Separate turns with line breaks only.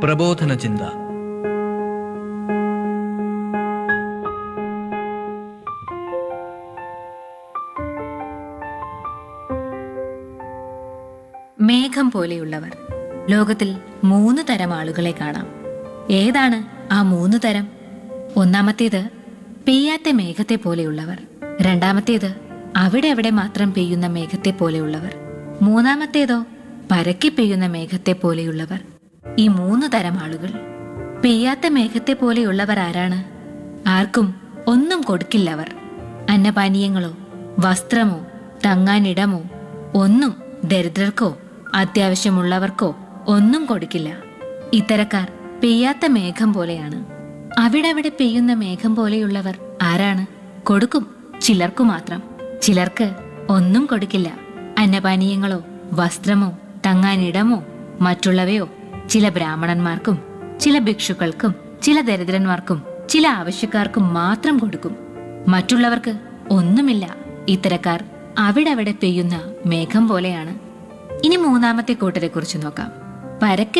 പ്രബോധന ചിന്ത
മേഘം പോലെയുള്ളവർ ലോകത്തിൽ മൂന്ന് തരം ആളുകളെ കാണാം ഏതാണ് ആ മൂന്ന് തരം ഒന്നാമത്തേത് പെയ്യാത്ത മേഘത്തെ പോലെയുള്ളവർ രണ്ടാമത്തേത് അവിടെ അവിടെ മാത്രം പെയ്യുന്ന മേഘത്തെ പോലെയുള്ളവർ മൂന്നാമത്തേതോ പരക്കി പെയ്യുന്ന മേഘത്തെ പോലെയുള്ളവർ ഈ മൂന്ന് തരം ആളുകൾ പെയ്യാത്ത മേഘത്തെ പോലെയുള്ളവർ ആരാണ് ആർക്കും ഒന്നും കൊടുക്കില്ലവർ അന്നപാനീയങ്ങളോ വസ്ത്രമോ തങ്ങാനിടമോ ഒന്നും ദരിദ്രർക്കോ അത്യാവശ്യമുള്ളവർക്കോ ഒന്നും കൊടുക്കില്ല ഇത്തരക്കാർ പെയ്യാത്ത മേഘം പോലെയാണ് അവിടവിടെ പെയ്യുന്ന മേഘം പോലെയുള്ളവർ ആരാണ് കൊടുക്കും ചിലർക്കു മാത്രം ചിലർക്ക് ഒന്നും കൊടുക്കില്ല അന്നപാനീയങ്ങളോ വസ്ത്രമോ തങ്ങാനിടമോ മറ്റുള്ളവയോ ചില ബ്രാഹ്മണന്മാർക്കും ചില ഭിക്ഷുക്കൾക്കും ചില ദരിദ്രന്മാർക്കും ചില ആവശ്യക്കാർക്കും മാത്രം കൊടുക്കും മറ്റുള്ളവർക്ക് ഒന്നുമില്ല ഇത്തരക്കാർ അവിടവിടെ പെയ്യുന്ന മേഘം പോലെയാണ് ഇനി മൂന്നാമത്തെ കൂട്ടരെ കുറിച്ച് നോക്കാം പരക്കെ